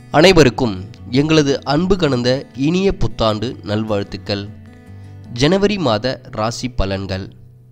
அனைவருக்கும் எங்களது அன்பு கலந்த இனிய புத்தாண்டு நல்வாழ்த்துக்கள் ஜனவரி மாத ராசி பலன்கள்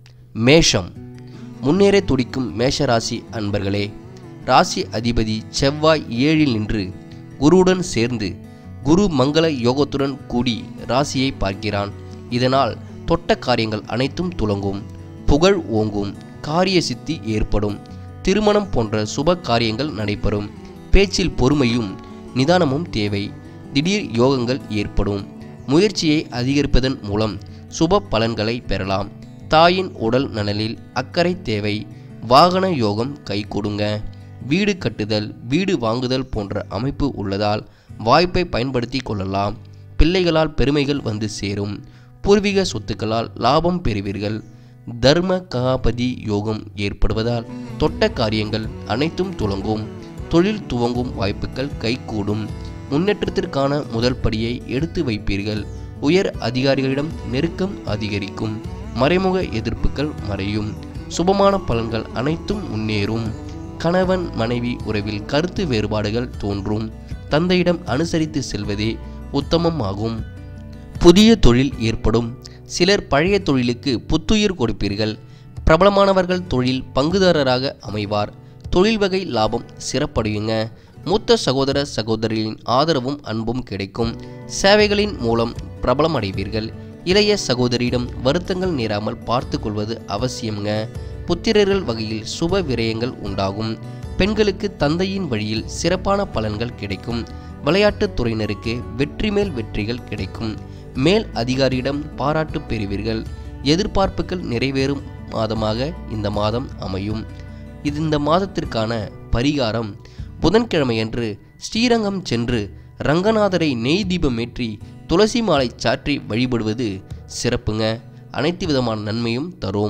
மேஷம் முன்னேற துடிக்கும் மேஷ ராசி அன்பர்களே ராசி அதிபதி செவ்வாய் ஏழில் நின்று குருவுடன் சேர்ந்து குரு மங்கள யோகத்துடன் கூடி ராசியை பார்க்கிறான் இதனால் தொட்ட காரியங்கள் அனைத்தும் துலங்கும் புகழ் ஓங்கும் காரிய சித்தி ஏற்படும் திருமணம் போன்ற சுப காரியங்கள் நடைபெறும் பேச்சில் பொறுமையும் நிதானமும் தேவை திடீர் யோகங்கள் ஏற்படும் முயற்சியை அதிகரிப்பதன் மூலம் சுப பலன்களை பெறலாம் தாயின் உடல் நலனில் அக்கறை தேவை வாகன யோகம் கை கொடுங்க வீடு கட்டுதல் வீடு வாங்குதல் போன்ற அமைப்பு உள்ளதால் வாய்ப்பை பயன்படுத்தி கொள்ளலாம் பிள்ளைகளால் பெருமைகள் வந்து சேரும் பூர்வீக சொத்துக்களால் லாபம் பெறுவீர்கள் தர்ம காபதி யோகம் ஏற்படுவதால் தொட்ட காரியங்கள் அனைத்தும் துலங்கும் தொழில் துவங்கும் வாய்ப்புகள் கைகூடும் முன்னேற்றத்திற்கான முதல் படியை எடுத்து வைப்பீர்கள் உயர் அதிகாரிகளிடம் நெருக்கம் அதிகரிக்கும் மறைமுக எதிர்ப்புகள் மறையும் சுபமான பலன்கள் அனைத்தும் முன்னேறும் கணவன் மனைவி உறவில் கருத்து வேறுபாடுகள் தோன்றும் தந்தையிடம் அனுசரித்து செல்வதே உத்தமமாகும் புதிய தொழில் ஏற்படும் சிலர் பழைய தொழிலுக்கு புத்துயிர் கொடுப்பீர்கள் பிரபலமானவர்கள் தொழில் பங்குதாரராக அமைவார் தொழில் வகை லாபம் சிறப்படையுங்க மூத்த சகோதர சகோதரிகளின் ஆதரவும் அன்பும் கிடைக்கும் சேவைகளின் மூலம் பிரபலம் அடைவீர்கள் இளைய சகோதரியிடம் வருத்தங்கள் நேராமல் பார்த்து கொள்வது அவசியம்ங்க புத்திரர்கள் வகையில் சுப விரயங்கள் உண்டாகும் பெண்களுக்கு தந்தையின் வழியில் சிறப்பான பலன்கள் கிடைக்கும் விளையாட்டுத் துறையினருக்கு வெற்றி மேல் வெற்றிகள் கிடைக்கும் மேல் அதிகாரியிடம் பாராட்டு பெறுவீர்கள் எதிர்பார்ப்புகள் நிறைவேறும் மாதமாக இந்த மாதம் அமையும் இது இந்த மாதத்திற்கான பரிகாரம் புதன்கிழமையன்று ஸ்ரீரங்கம் சென்று ரங்கநாதரை நெய் தீபமேற்றி துளசி மாலை சாற்றி வழிபடுவது சிறப்புங்க அனைத்து விதமான நன்மையும் தரும்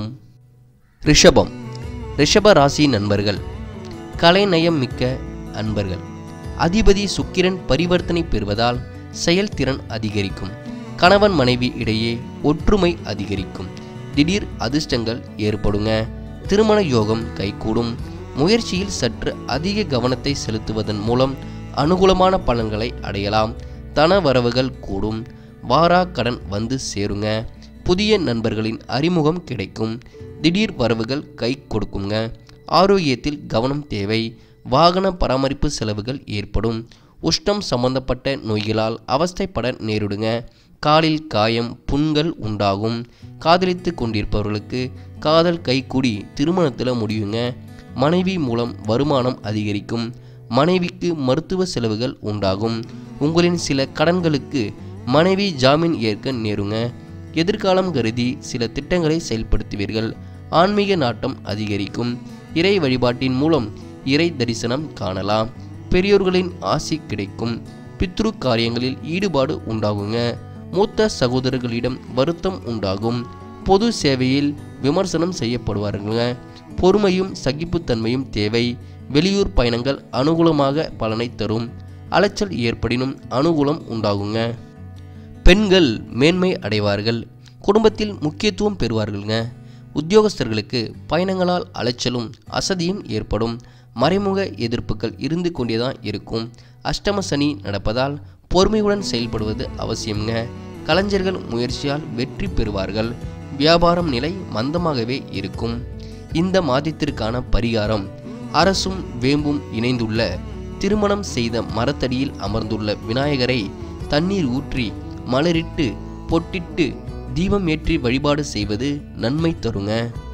ரிஷபம் ரிஷப ராசி நண்பர்கள் கலைநயம் மிக்க அன்பர்கள் அதிபதி சுக்கிரன் பரிவர்த்தனை பெறுவதால் செயல்திறன் அதிகரிக்கும் கணவன் மனைவி இடையே ஒற்றுமை அதிகரிக்கும் திடீர் அதிர்ஷ்டங்கள் ஏற்படுங்க திருமண யோகம் கைகூடும் முயற்சியில் சற்று அதிக கவனத்தை செலுத்துவதன் மூலம் அனுகூலமான பலன்களை அடையலாம் தன வரவுகள் கூடும் வாரா கடன் வந்து சேருங்க புதிய நண்பர்களின் அறிமுகம் கிடைக்கும் திடீர் வரவுகள் கை கொடுக்குங்க ஆரோக்கியத்தில் கவனம் தேவை வாகன பராமரிப்பு செலவுகள் ஏற்படும் உஷ்ணம் சம்பந்தப்பட்ட நோய்களால் அவஸ்தைப்பட நேரிடுங்க காலில் காயம் புண்கள் உண்டாகும் காதலித்து கொண்டிருப்பவர்களுக்கு காதல் கைகூடி திருமணத்தில் முடியுங்க மனைவி மூலம் வருமானம் அதிகரிக்கும் மனைவிக்கு மருத்துவ செலவுகள் உண்டாகும் உங்களின் சில கடன்களுக்கு மனைவி ஜாமீன் ஏற்க நேருங்க எதிர்காலம் கருதி சில திட்டங்களை செயல்படுத்துவீர்கள் ஆன்மீக நாட்டம் அதிகரிக்கும் இறை வழிபாட்டின் மூலம் இறை தரிசனம் காணலாம் பெரியோர்களின் ஆசி கிடைக்கும் பித்ரு காரியங்களில் ஈடுபாடு உண்டாகுங்க மூத்த சகோதரர்களிடம் வருத்தம் உண்டாகும் பொது சேவையில் விமர்சனம் செய்யப்படுவார்கள் பொறுமையும் சகிப்புத்தன்மையும் தேவை வெளியூர் பயணங்கள் அனுகூலமாக பலனை தரும் அலைச்சல் ஏற்படினும் அனுகூலம் உண்டாகுங்க பெண்கள் மேன்மை அடைவார்கள் குடும்பத்தில் முக்கியத்துவம் பெறுவார்கள்ங்க உத்தியோகஸ்தர்களுக்கு பயணங்களால் அலைச்சலும் அசதியும் ஏற்படும் மறைமுக எதிர்ப்புகள் இருந்து கொண்டேதான் இருக்கும் அஷ்டம சனி நடப்பதால் பொறுமையுடன் செயல்படுவது அவசியம்ங்க கலைஞர்கள் முயற்சியால் வெற்றி பெறுவார்கள் வியாபாரம் நிலை மந்தமாகவே இருக்கும் இந்த மாதத்திற்கான பரிகாரம் அரசும் வேம்பும் இணைந்துள்ள திருமணம் செய்த மரத்தடியில் அமர்ந்துள்ள விநாயகரை தண்ணீர் ஊற்றி மலரிட்டு பொட்டிட்டு தீபம் ஏற்றி வழிபாடு செய்வது நன்மை தருங்க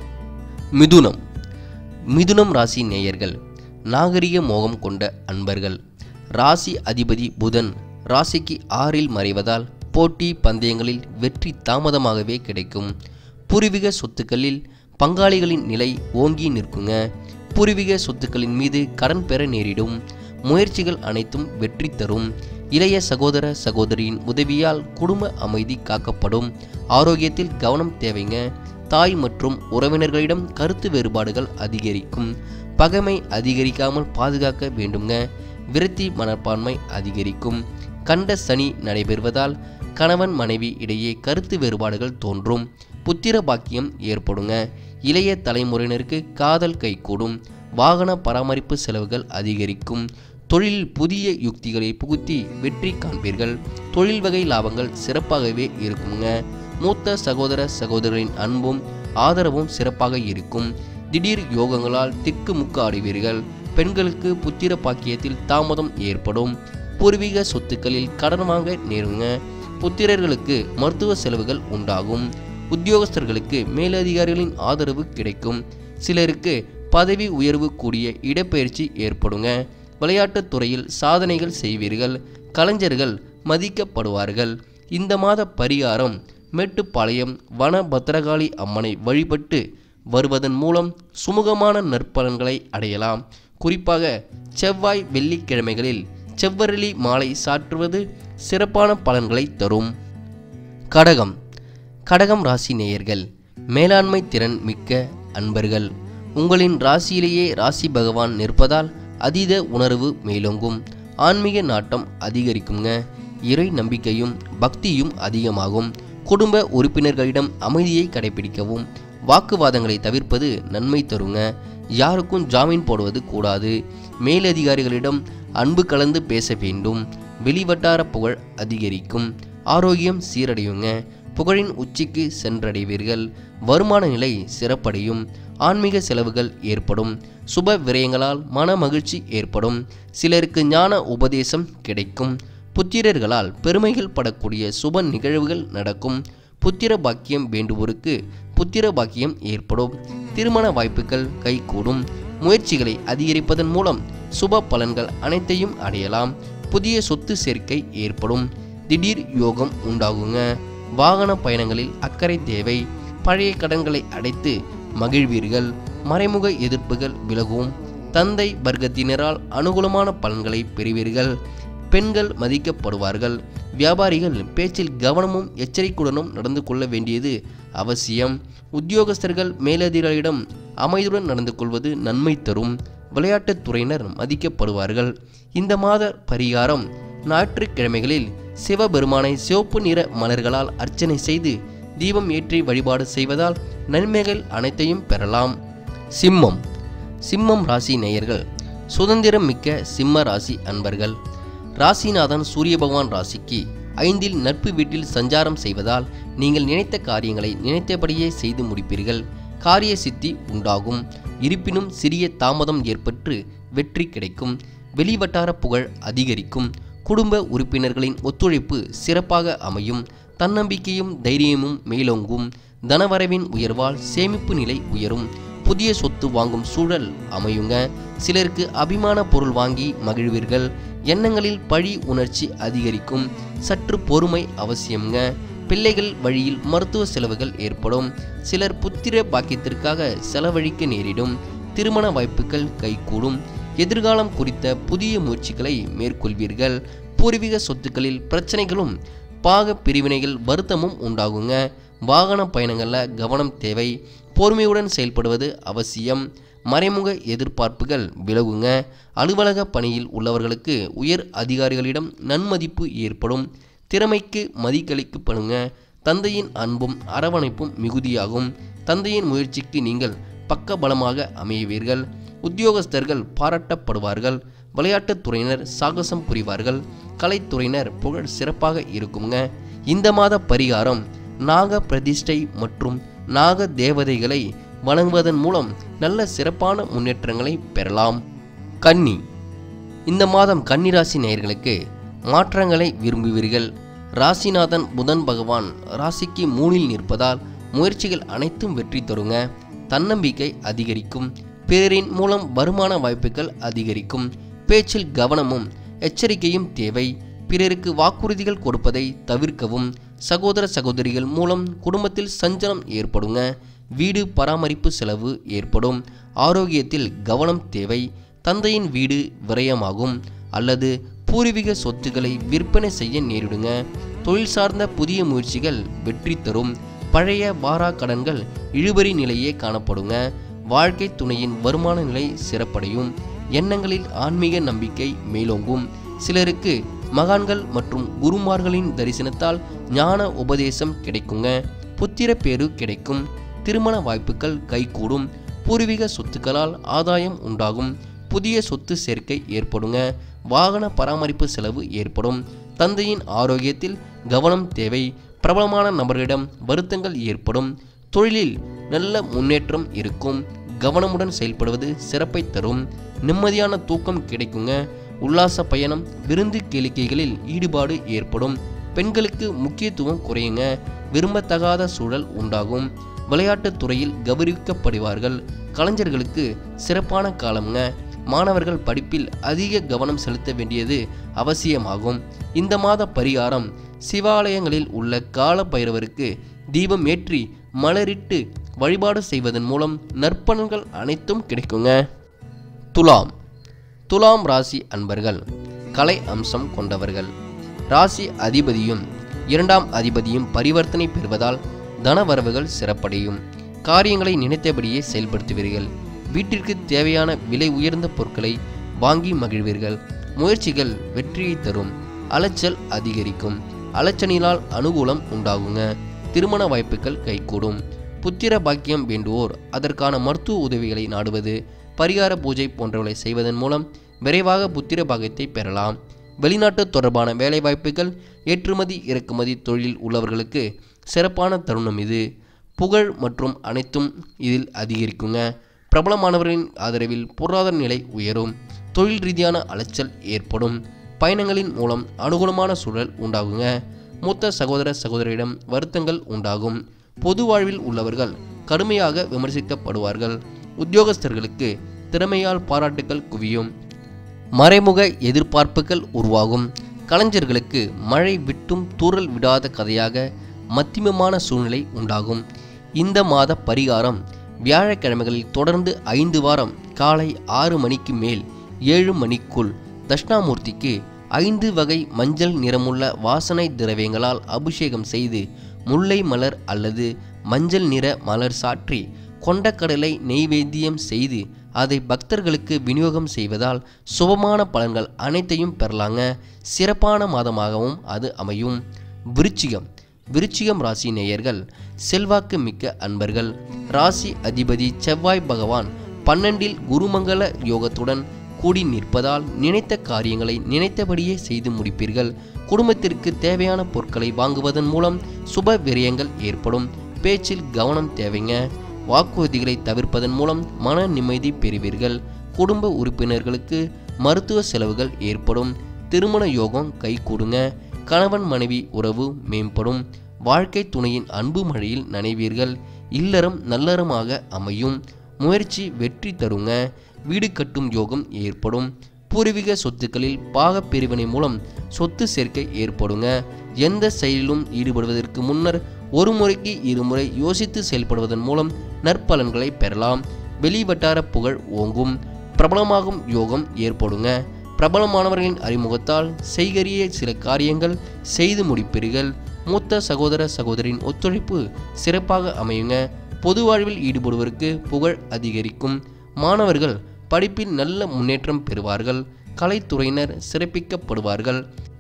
மிதுனம் மிதுனம் ராசி நேயர்கள் நாகரிக மோகம் கொண்ட அன்பர்கள் ராசி அதிபதி புதன் ராசிக்கு ஆறில் மறைவதால் போட்டி பந்தயங்களில் வெற்றி தாமதமாகவே கிடைக்கும் பூர்வீக சொத்துக்களில் பங்காளிகளின் நிலை ஓங்கி நிற்குங்க பூர்வீக சொத்துக்களின் மீது கடன் பெற நேரிடும் முயற்சிகள் அனைத்தும் வெற்றி தரும் இளைய சகோதர சகோதரியின் உதவியால் குடும்ப அமைதி காக்கப்படும் ஆரோக்கியத்தில் கவனம் தேவைங்க தாய் மற்றும் உறவினர்களிடம் கருத்து வேறுபாடுகள் அதிகரிக்கும் பகைமை அதிகரிக்காமல் பாதுகாக்க வேண்டுங்க விரத்தி மனப்பான்மை அதிகரிக்கும் கண்ட சனி நடைபெறுவதால் கணவன் மனைவி இடையே கருத்து வேறுபாடுகள் தோன்றும் புத்திர பாக்கியம் ஏற்படுங்க இளைய தலைமுறையினருக்கு காதல் கைகூடும் வாகன பராமரிப்பு செலவுகள் அதிகரிக்கும் தொழிலில் புதிய யுக்திகளை புகுத்தி வெற்றி காண்பீர்கள் தொழில் வகை லாபங்கள் சிறப்பாகவே இருக்குங்க மூத்த சகோதர சகோதரரின் அன்பும் ஆதரவும் சிறப்பாக இருக்கும் திடீர் யோகங்களால் திக்கு முக்கு ஆடுவீர்கள் பெண்களுக்கு புத்திர பாக்கியத்தில் தாமதம் ஏற்படும் பூர்வீக சொத்துக்களில் கடன் வாங்க நேருங்க புத்திரர்களுக்கு மருத்துவ செலவுகள் உண்டாகும் உத்தியோகஸ்தர்களுக்கு மேலதிகாரிகளின் ஆதரவு கிடைக்கும் சிலருக்கு பதவி உயர்வு கூடிய இடப்பெயர்ச்சி ஏற்படுங்க விளையாட்டுத் துறையில் சாதனைகள் செய்வீர்கள் கலைஞர்கள் மதிக்கப்படுவார்கள் இந்த மாத பரிகாரம் மேட்டுப்பாளையம் வன பத்திரகாளி அம்மனை வழிபட்டு வருவதன் மூலம் சுமூகமான நற்பலன்களை அடையலாம் குறிப்பாக செவ்வாய் வெள்ளிக்கிழமைகளில் செவ்வரளி மாலை சாற்றுவது சிறப்பான பலன்களை தரும் கடகம் கடகம் ராசி நேயர்கள் மேலாண்மை திறன் மிக்க அன்பர்கள் உங்களின் ராசியிலேயே ராசி பகவான் நிற்பதால் அதீத உணர்வு மேலோங்கும் ஆன்மீக நாட்டம் அதிகரிக்குங்க இறை நம்பிக்கையும் பக்தியும் அதிகமாகும் குடும்ப உறுப்பினர்களிடம் அமைதியை கடைபிடிக்கவும் வாக்குவாதங்களை தவிர்ப்பது நன்மை தருங்க யாருக்கும் ஜாமீன் போடுவது கூடாது மேலதிகாரிகளிடம் அன்பு கலந்து பேச வேண்டும் வெளிவட்டார புகழ் அதிகரிக்கும் ஆரோக்கியம் சீரடையுங்க புகழின் உச்சிக்கு சென்றடைவீர்கள் வருமான நிலை சிறப்படையும் ஆன்மீக செலவுகள் ஏற்படும் சுப விரயங்களால் மன மகிழ்ச்சி ஏற்படும் சிலருக்கு ஞான உபதேசம் கிடைக்கும் புத்திரர்களால் பெருமைகள் படக்கூடிய சுப நிகழ்வுகள் நடக்கும் புத்திர பாக்கியம் வேண்டுவோருக்கு புத்திர பாக்கியம் ஏற்படும் திருமண வாய்ப்புகள் கைகூடும் முயற்சிகளை அதிகரிப்பதன் மூலம் சுப பலன்கள் அனைத்தையும் அடையலாம் புதிய சொத்து சேர்க்கை ஏற்படும் திடீர் யோகம் உண்டாகுங்க வாகன பயணங்களில் அக்கறை தேவை பழைய கடன்களை அடைத்து மகிழ்வீர்கள் மறைமுக எதிர்ப்புகள் விலகும் தந்தை வர்க்கத்தினரால் அனுகூலமான பலன்களை பெறுவீர்கள் பெண்கள் மதிக்கப்படுவார்கள் வியாபாரிகள் பேச்சில் கவனமும் எச்சரிக்கையுடனும் நடந்து கொள்ள வேண்டியது அவசியம் உத்தியோகஸ்தர்கள் மேலதிகாரிகளிடம் அமைதியுடன் நடந்து கொள்வது நன்மை தரும் விளையாட்டுத் துறையினர் மதிக்கப்படுவார்கள் இந்த மாத பரிகாரம் ஞாயிற்றுக்கிழமைகளில் சிவபெருமானை சிவப்பு நிற மலர்களால் அர்ச்சனை செய்து தீபம் ஏற்றி வழிபாடு செய்வதால் நன்மைகள் அனைத்தையும் பெறலாம் சிம்மம் சிம்மம் ராசி நேயர்கள் சுதந்திரம் மிக்க சிம்ம ராசி அன்பர்கள் ராசிநாதன் சூரிய பகவான் ராசிக்கு ஐந்தில் நட்பு வீட்டில் சஞ்சாரம் செய்வதால் நீங்கள் நினைத்த காரியங்களை நினைத்தபடியே செய்து முடிப்பீர்கள் காரிய சித்தி உண்டாகும் இருப்பினும் சிறிய தாமதம் ஏற்பட்டு வெற்றி கிடைக்கும் வெளிவட்டார புகழ் அதிகரிக்கும் குடும்ப உறுப்பினர்களின் ஒத்துழைப்பு சிறப்பாக அமையும் தன்னம்பிக்கையும் தைரியமும் மேலோங்கும் தனவரவின் உயர்வால் சேமிப்பு நிலை உயரும் புதிய சொத்து வாங்கும் சூழல் அமையுங்க சிலருக்கு அபிமான பொருள் வாங்கி மகிழ்வீர்கள் எண்ணங்களில் பழி உணர்ச்சி அதிகரிக்கும் சற்று பொறுமை அவசியம்ங்க பிள்ளைகள் வழியில் மருத்துவ செலவுகள் ஏற்படும் சிலர் புத்திர பாக்கியத்திற்காக செலவழிக்க நேரிடும் திருமண வாய்ப்புகள் கைகூடும் எதிர்காலம் குறித்த புதிய முயற்சிகளை மேற்கொள்வீர்கள் பூர்வீக சொத்துக்களில் பிரச்சனைகளும் பாக பிரிவினைகள் வருத்தமும் உண்டாகுங்க வாகன பயணங்களில் கவனம் தேவை பொறுமையுடன் செயல்படுவது அவசியம் மறைமுக எதிர்பார்ப்புகள் விலகுங்க அலுவலக பணியில் உள்ளவர்களுக்கு உயர் அதிகாரிகளிடம் நன்மதிப்பு ஏற்படும் திறமைக்கு மதிக்களிக்கப்படுங்க தந்தையின் அன்பும் அரவணைப்பும் மிகுதியாகும் தந்தையின் முயற்சிக்கு நீங்கள் பக்கபலமாக அமைவீர்கள் உத்தியோகஸ்தர்கள் பாராட்டப்படுவார்கள் விளையாட்டுத் துறையினர் சாகசம் புரிவார்கள் கலைத்துறையினர் புகழ் சிறப்பாக இருக்குங்க இந்த மாத பரிகாரம் நாக பிரதிஷ்டை மற்றும் நாக தேவதைகளை வணங்குவதன் மூலம் நல்ல சிறப்பான முன்னேற்றங்களை பெறலாம் கன்னி இந்த மாதம் கன்னிராசி நேயர்களுக்கு மாற்றங்களை விரும்புவீர்கள் ராசிநாதன் புதன் பகவான் ராசிக்கு மூணில் நிற்பதால் முயற்சிகள் அனைத்தும் வெற்றி தருங்க தன்னம்பிக்கை அதிகரிக்கும் பிறரின் மூலம் வருமான வாய்ப்புகள் அதிகரிக்கும் பேச்சில் கவனமும் எச்சரிக்கையும் தேவை பிறருக்கு வாக்குறுதிகள் கொடுப்பதை தவிர்க்கவும் சகோதர சகோதரிகள் மூலம் குடும்பத்தில் சஞ்சலம் ஏற்படுங்க வீடு பராமரிப்பு செலவு ஏற்படும் ஆரோக்கியத்தில் கவனம் தேவை தந்தையின் வீடு விரயமாகும் அல்லது பூர்வீக சொத்துக்களை விற்பனை செய்ய நேரிடுங்க தொழில் சார்ந்த புதிய முயற்சிகள் வெற்றி தரும் பழைய வாரா கடன்கள் இழுபறி நிலையே காணப்படுங்க வாழ்க்கை துணையின் வருமான நிலை சிறப்படையும் எண்ணங்களில் ஆன்மீக நம்பிக்கை மேலோங்கும் சிலருக்கு மகான்கள் மற்றும் குருமார்களின் தரிசனத்தால் ஞான உபதேசம் கிடைக்குங்க புத்திர பேரு கிடைக்கும் திருமண வாய்ப்புகள் கைகூடும் பூர்வீக சொத்துக்களால் ஆதாயம் உண்டாகும் புதிய சொத்து சேர்க்கை ஏற்படுங்க வாகன பராமரிப்பு செலவு ஏற்படும் தந்தையின் ஆரோக்கியத்தில் கவனம் தேவை பிரபலமான நபர்களிடம் வருத்தங்கள் ஏற்படும் தொழிலில் நல்ல முன்னேற்றம் இருக்கும் கவனமுடன் செயல்படுவது சிறப்பை தரும் நிம்மதியான தூக்கம் கிடைக்குங்க உல்லாச பயணம் விருந்து கேளிக்கைகளில் ஈடுபாடு ஏற்படும் பெண்களுக்கு முக்கியத்துவம் குறையுங்க விரும்பத்தகாத சூழல் உண்டாகும் விளையாட்டுத் துறையில் கௌரவிக்கப்படுவார்கள் கலைஞர்களுக்கு சிறப்பான காலம்ங்க மாணவர்கள் படிப்பில் அதிக கவனம் செலுத்த வேண்டியது அவசியமாகும் இந்த மாத பரிகாரம் சிவாலயங்களில் உள்ள கால பைரவருக்கு தீபம் ஏற்றி மலரிட்டு வழிபாடு செய்வதன் மூலம் நற்பலன்கள் அனைத்தும் கிடைக்குங்க துலாம் துலாம் ராசி அன்பர்கள் கலை அம்சம் கொண்டவர்கள் ராசி அதிபதியும் இரண்டாம் அதிபதியும் பரிவர்த்தனை பெறுவதால் தனவரவுகள் சிறப்படையும் காரியங்களை நினைத்தபடியே செயல்படுத்துவீர்கள் வீட்டிற்கு தேவையான விலை உயர்ந்த பொருட்களை வாங்கி மகிழ்வீர்கள் முயற்சிகள் வெற்றியை தரும் அலைச்சல் அதிகரிக்கும் அலைச்சலினால் அனுகூலம் உண்டாகுங்க திருமண வாய்ப்புகள் கைகூடும் புத்திர பாக்கியம் வேண்டுவோர் அதற்கான மருத்துவ உதவிகளை நாடுவது பரிகார பூஜை போன்றவற்றை செய்வதன் மூலம் விரைவாக புத்திர பாக்கியத்தை பெறலாம் வெளிநாட்டு தொடர்பான வேலைவாய்ப்புகள் ஏற்றுமதி இறக்குமதி தொழிலில் உள்ளவர்களுக்கு சிறப்பான தருணம் இது புகழ் மற்றும் அனைத்தும் இதில் அதிகரிக்குங்க பிரபலமானவர்களின் ஆதரவில் பொருளாதார நிலை உயரும் தொழில் ரீதியான அலைச்சல் ஏற்படும் பயணங்களின் மூலம் அனுகூலமான சூழல் உண்டாகுங்க மூத்த சகோதர சகோதரியிடம் வருத்தங்கள் உண்டாகும் பொது வாழ்வில் உள்ளவர்கள் கடுமையாக விமர்சிக்கப்படுவார்கள் உத்தியோகஸ்தர்களுக்கு திறமையால் பாராட்டுகள் குவியும் மறைமுக எதிர்பார்ப்புகள் உருவாகும் கலைஞர்களுக்கு மழை விட்டும் தூறல் விடாத கதையாக மத்தியமமான சூழ்நிலை உண்டாகும் இந்த மாத பரிகாரம் வியாழக்கிழமைகளில் தொடர்ந்து ஐந்து வாரம் காலை ஆறு மணிக்கு மேல் ஏழு மணிக்குள் தட்சிணாமூர்த்திக்கு ஐந்து வகை மஞ்சள் நிறமுள்ள வாசனை திரவியங்களால் அபிஷேகம் செய்து முல்லை மலர் அல்லது மஞ்சள் நிற மலர் சாற்றி கொண்டக்கடலை நெய்வேத்தியம் செய்து அதை பக்தர்களுக்கு விநியோகம் செய்வதால் சுபமான பலன்கள் அனைத்தையும் பெறலாங்க சிறப்பான மாதமாகவும் அது அமையும் விருச்சிகம் விருச்சிகம் ராசி நேயர்கள் செல்வாக்கு மிக்க அன்பர்கள் ராசி அதிபதி செவ்வாய் பகவான் பன்னெண்டில் குருமங்கல யோகத்துடன் கூடி நிற்பதால் நினைத்த காரியங்களை நினைத்தபடியே செய்து முடிப்பீர்கள் குடும்பத்திற்கு தேவையான பொருட்களை வாங்குவதன் மூலம் சுப விரயங்கள் ஏற்படும் பேச்சில் கவனம் தேவைங்க வாக்குறுதிகளை தவிர்ப்பதன் மூலம் மன நிம்மதி பெறுவீர்கள் குடும்ப உறுப்பினர்களுக்கு மருத்துவ செலவுகள் ஏற்படும் திருமண யோகம் கைகூடுங்க கணவன் மனைவி உறவு மேம்படும் வாழ்க்கை துணையின் அன்பு மழையில் நனைவீர்கள் இல்லறம் நல்லறமாக அமையும் முயற்சி வெற்றி தருங்க வீடு கட்டும் யோகம் ஏற்படும் பூர்வீக சொத்துக்களில் பாகப் பிரிவினை மூலம் சொத்து சேர்க்கை ஏற்படுங்க எந்த செயலிலும் ஈடுபடுவதற்கு முன்னர் ஒரு முறைக்கு இருமுறை யோசித்து செயல்படுவதன் மூலம் நற்பலன்களை பெறலாம் வெளிவட்டார புகழ் ஓங்கும் பிரபலமாகும் யோகம் ஏற்படுங்க பிரபலமானவர்களின் அறிமுகத்தால் செய்கரிய சில காரியங்கள் செய்து முடிப்பீர்கள் மூத்த சகோதர சகோதரின் ஒத்துழைப்பு சிறப்பாக அமையுங்க பொது வாழ்வில் ஈடுபடுவதற்கு புகழ் அதிகரிக்கும் மாணவர்கள் படிப்பில் நல்ல முன்னேற்றம் பெறுவார்கள் கலைத்துறையினர் சிறப்பிக்கப்படுவார்கள்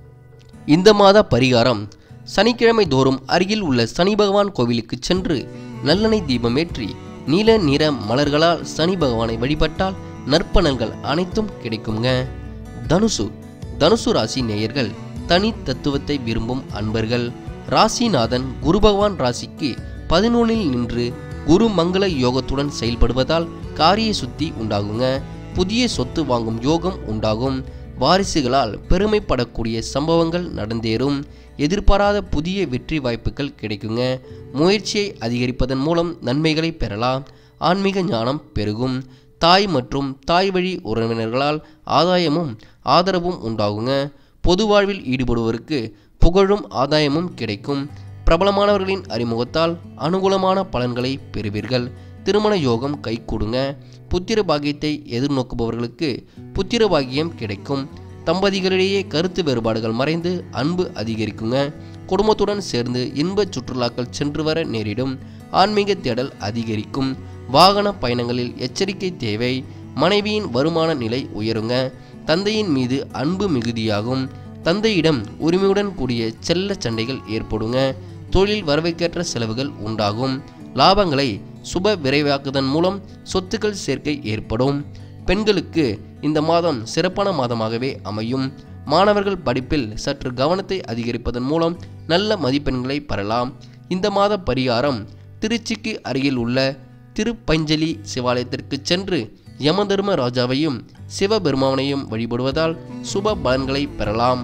இந்த மாத பரிகாரம் சனிக்கிழமை தோறும் அருகில் உள்ள சனி பகவான் கோவிலுக்கு சென்று நல்லெண்ணெய் தீபமேற்றி நீல நிற மலர்களால் சனி பகவானை வழிபட்டால் நற்பலன்கள் அனைத்தும் கிடைக்குங்க தனுசு தனுசு ராசி நேயர்கள் தனி தத்துவத்தை விரும்பும் அன்பர்கள் ராசிநாதன் குரு பகவான் ராசிக்கு பதினொன்னில் நின்று குரு மங்கள யோகத்துடன் செயல்படுவதால் காரிய சுத்தி உண்டாகுங்க புதிய சொத்து வாங்கும் யோகம் உண்டாகும் வாரிசுகளால் பெருமைப்படக்கூடிய சம்பவங்கள் நடந்தேறும் எதிர்பாராத புதிய வெற்றி வாய்ப்புகள் கிடைக்குங்க முயற்சியை அதிகரிப்பதன் மூலம் நன்மைகளை பெறலாம் ஆன்மீக ஞானம் பெருகும் தாய் மற்றும் தாய் வழி உறவினர்களால் ஆதாயமும் ஆதரவும் உண்டாகுங்க பொது வாழ்வில் ஈடுபடுவோருக்கு புகழும் ஆதாயமும் கிடைக்கும் பிரபலமானவர்களின் அறிமுகத்தால் அனுகூலமான பலன்களை பெறுவீர்கள் திருமண யோகம் கைகூடுங்க புத்திர பாக்கியத்தை எதிர்நோக்குபவர்களுக்கு புத்திர பாக்கியம் கிடைக்கும் தம்பதிகளிடையே கருத்து வேறுபாடுகள் மறைந்து அன்பு அதிகரிக்குங்க குடும்பத்துடன் சேர்ந்து இன்ப சுற்றுலாக்கள் சென்று வர நேரிடும் ஆன்மீக தேடல் அதிகரிக்கும் வாகன பயணங்களில் எச்சரிக்கை தேவை மனைவியின் வருமான நிலை உயருங்க தந்தையின் மீது அன்பு மிகுதியாகும் தந்தையிடம் உரிமையுடன் கூடிய செல்ல சண்டைகள் ஏற்படுங்க தொழில் வரவைக்கேற்ற செலவுகள் உண்டாகும் லாபங்களை சுப விரைவாக்குதன் மூலம் சொத்துக்கள் சேர்க்கை ஏற்படும் பெண்களுக்கு இந்த மாதம் சிறப்பான மாதமாகவே அமையும் மாணவர்கள் படிப்பில் சற்று கவனத்தை அதிகரிப்பதன் மூலம் நல்ல மதிப்பெண்களை பெறலாம் இந்த மாத பரிகாரம் திருச்சிக்கு அருகில் உள்ள திருப்பஞ்சலி சிவாலயத்திற்கு சென்று யமதர்ம ராஜாவையும் சிவபெருமானையும் வழிபடுவதால் சுப பலன்களை பெறலாம்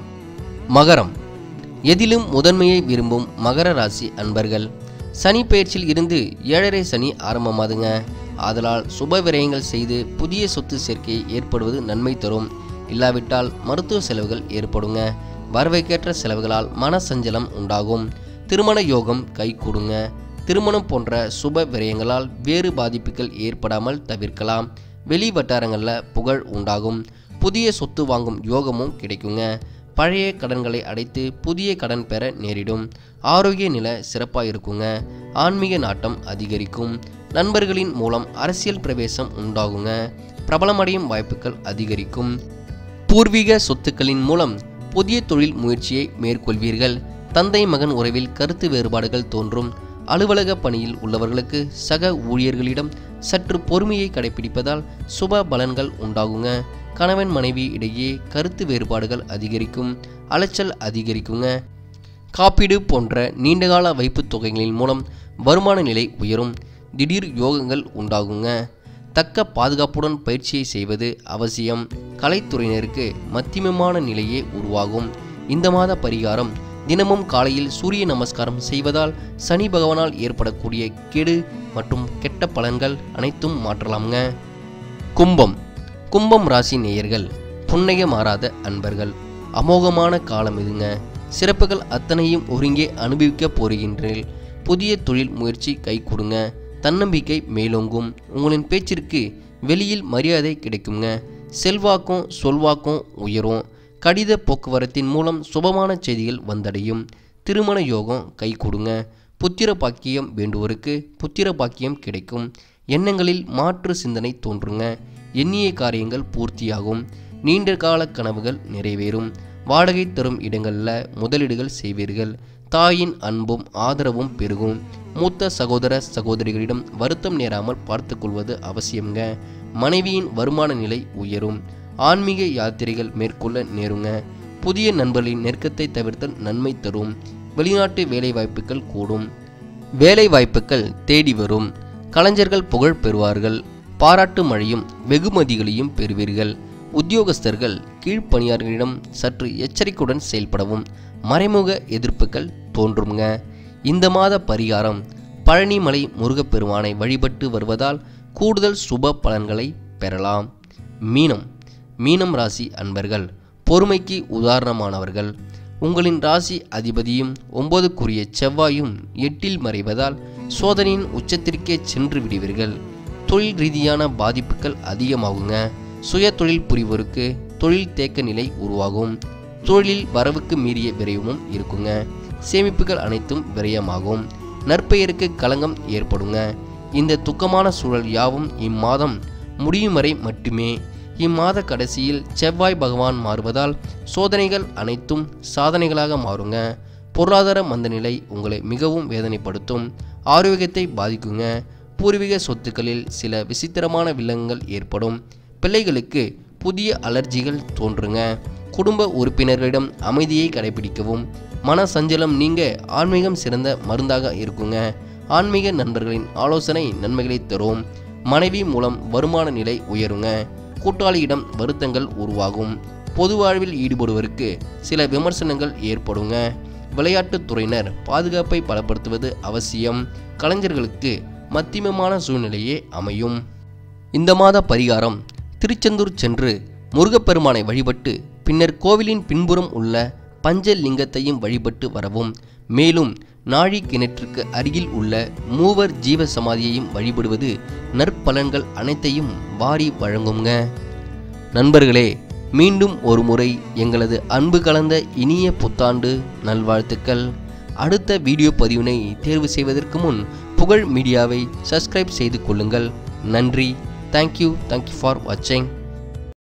மகரம் எதிலும் முதன்மையை விரும்பும் மகர ராசி அன்பர்கள் சனி பெயர்ச்சியில் இருந்து ஏழரை சனி ஆரம்பமாதுங்க ஆதலால் சுப விரயங்கள் செய்து புதிய சொத்து சேர்க்கை ஏற்படுவது நன்மை தரும் இல்லாவிட்டால் மருத்துவ செலவுகள் ஏற்படுங்க வரவைக்கேற்ற செலவுகளால் மன சஞ்சலம் உண்டாகும் திருமண யோகம் கை கொடுங்க திருமணம் போன்ற சுப விரயங்களால் வேறு பாதிப்புகள் ஏற்படாமல் தவிர்க்கலாம் வெளி வட்டாரங்களில் புகழ் உண்டாகும் புதிய சொத்து வாங்கும் யோகமும் கிடைக்குங்க பழைய கடன்களை அடைத்து புதிய கடன் பெற நேரிடும் ஆரோக்கிய நிலை சிறப்பாக இருக்குங்க ஆன்மீக நாட்டம் அதிகரிக்கும் நண்பர்களின் மூலம் அரசியல் பிரவேசம் உண்டாகுங்க பிரபலமடையும் வாய்ப்புகள் அதிகரிக்கும் பூர்வீக சொத்துக்களின் மூலம் புதிய தொழில் முயற்சியை மேற்கொள்வீர்கள் தந்தை மகன் உறவில் கருத்து வேறுபாடுகள் தோன்றும் அலுவலக பணியில் உள்ளவர்களுக்கு சக ஊழியர்களிடம் சற்று பொறுமையை கடைபிடிப்பதால் சுப பலன்கள் உண்டாகுங்க கணவன் மனைவி இடையே கருத்து வேறுபாடுகள் அதிகரிக்கும் அலைச்சல் அதிகரிக்குங்க காப்பீடு போன்ற நீண்டகால வைப்புத் தொகைகளின் மூலம் வருமான நிலை உயரும் திடீர் யோகங்கள் உண்டாகுங்க தக்க பாதுகாப்புடன் பயிற்சியை செய்வது அவசியம் கலைத்துறையினருக்கு மத்தியமமான நிலையே உருவாகும் இந்த மாத பரிகாரம் தினமும் காலையில் சூரிய நமஸ்காரம் செய்வதால் சனி பகவானால் ஏற்படக்கூடிய கெடு மற்றும் கெட்ட பலன்கள் அனைத்தும் மாற்றலாம்ங்க கும்பம் கும்பம் ராசி நேயர்கள் புன்னகை மாறாத அன்பர்கள் அமோகமான காலம் இதுங்க சிறப்புகள் அத்தனையும் ஒருங்கே அனுபவிக்க போகிறீர்கள் புதிய தொழில் முயற்சி கை கொடுங்க தன்னம்பிக்கை மேலோங்கும் உங்களின் பேச்சிற்கு வெளியில் மரியாதை கிடைக்குங்க செல்வாக்கும் சொல்வாக்கும் உயரும் கடித போக்குவரத்தின் மூலம் சுபமான செய்திகள் வந்தடையும் திருமண யோகம் கை கொடுங்க புத்திர பாக்கியம் வேண்டுவோருக்கு புத்திர பாக்கியம் கிடைக்கும் எண்ணங்களில் மாற்று சிந்தனை தோன்றுங்க எண்ணிய காரியங்கள் பூர்த்தியாகும் நீண்ட கால கனவுகள் நிறைவேறும் வாடகை தரும் இடங்களில் முதலீடுகள் செய்வீர்கள் தாயின் அன்பும் ஆதரவும் பெருகும் மூத்த சகோதர சகோதரிகளிடம் வருத்தம் நேராமல் பார்த்துக்கொள்வது அவசியம்ங்க மனைவியின் வருமான நிலை உயரும் ஆன்மீக யாத்திரைகள் மேற்கொள்ள நேருங்க புதிய நண்பர்களின் நெருக்கத்தை தவிர்த்தல் நன்மை தரும் வெளிநாட்டு வேலைவாய்ப்புகள் கூடும் வேலை வாய்ப்புகள் தேடி வரும் கலைஞர்கள் புகழ் பெறுவார்கள் பாராட்டு மழையும் வெகுமதிகளையும் பெறுவீர்கள் உத்தியோகஸ்தர்கள் கீழ்ப்பணியாளர்களிடம் சற்று எச்சரிக்கையுடன் செயல்படவும் மறைமுக எதிர்ப்புகள் தோன்றுங்க இந்த மாத பரிகாரம் பழனிமலை முருகப்பெருமானை வழிபட்டு வருவதால் கூடுதல் சுப பலன்களை பெறலாம் மீனம் மீனம் ராசி அன்பர்கள் பொறுமைக்கு உதாரணமானவர்கள் உங்களின் ராசி அதிபதியும் ஒன்பதுக்குரிய செவ்வாயும் எட்டில் மறைவதால் சோதனையின் உச்சத்திற்கே சென்று விடுவீர்கள் தொழில் ரீதியான பாதிப்புகள் அதிகமாகுங்க சுய தொழில் புரிவோருக்கு தொழில் தேக்க நிலை உருவாகும் தொழிலில் வரவுக்கு மீறிய விரைவும் இருக்குங்க சேமிப்புகள் அனைத்தும் விரயமாகும் நற்பெயருக்கு களங்கம் ஏற்படுங்க இந்த துக்கமான சூழல் யாவும் இம்மாதம் முடியும் வரை மட்டுமே இம்மாத கடைசியில் செவ்வாய் பகவான் மாறுவதால் சோதனைகள் அனைத்தும் சாதனைகளாக மாறுங்க பொருளாதார மந்தநிலை உங்களை மிகவும் வேதனைப்படுத்தும் ஆரோக்கியத்தை பாதிக்குங்க பூர்வீக சொத்துக்களில் சில விசித்திரமான வில்லங்கங்கள் ஏற்படும் பிள்ளைகளுக்கு புதிய அலர்ஜிகள் தோன்றுங்க குடும்ப உறுப்பினர்களிடம் அமைதியை கடைபிடிக்கவும் மன சஞ்சலம் நீங்க ஆன்மீகம் சிறந்த மருந்தாக இருக்குங்க ஆன்மீக நண்பர்களின் ஆலோசனை நன்மைகளை தரும் மனைவி மூலம் வருமான நிலை உயருங்க கூட்டாளியிடம் வருத்தங்கள் உருவாகும் பொது வாழ்வில் ஈடுபடுவருக்கு சில விமர்சனங்கள் ஏற்படுங்க விளையாட்டுத் துறையினர் பாதுகாப்பை பலப்படுத்துவது அவசியம் கலைஞர்களுக்கு மத்தியமமான சூழ்நிலையே அமையும் இந்த மாத பரிகாரம் திருச்செந்தூர் சென்று முருகப்பெருமானை வழிபட்டு பின்னர் கோவிலின் பின்புறம் உள்ள பஞ்ச லிங்கத்தையும் வழிபட்டு வரவும் மேலும் நாழி கிணற்றுக்கு அருகில் உள்ள மூவர் ஜீவ சமாதியையும் வழிபடுவது நற்பலன்கள் அனைத்தையும் வாரி வழங்குங்க நண்பர்களே மீண்டும் ஒரு முறை எங்களது அன்பு கலந்த இனிய புத்தாண்டு நல்வாழ்த்துக்கள் அடுத்த வீடியோ பதிவினை தேர்வு செய்வதற்கு முன் புகழ் மீடியாவை சப்ஸ்கிரைப் செய்து கொள்ளுங்கள் நன்றி தேங்க்யூ தேங்க்யூ ஃபார் வாட்சிங்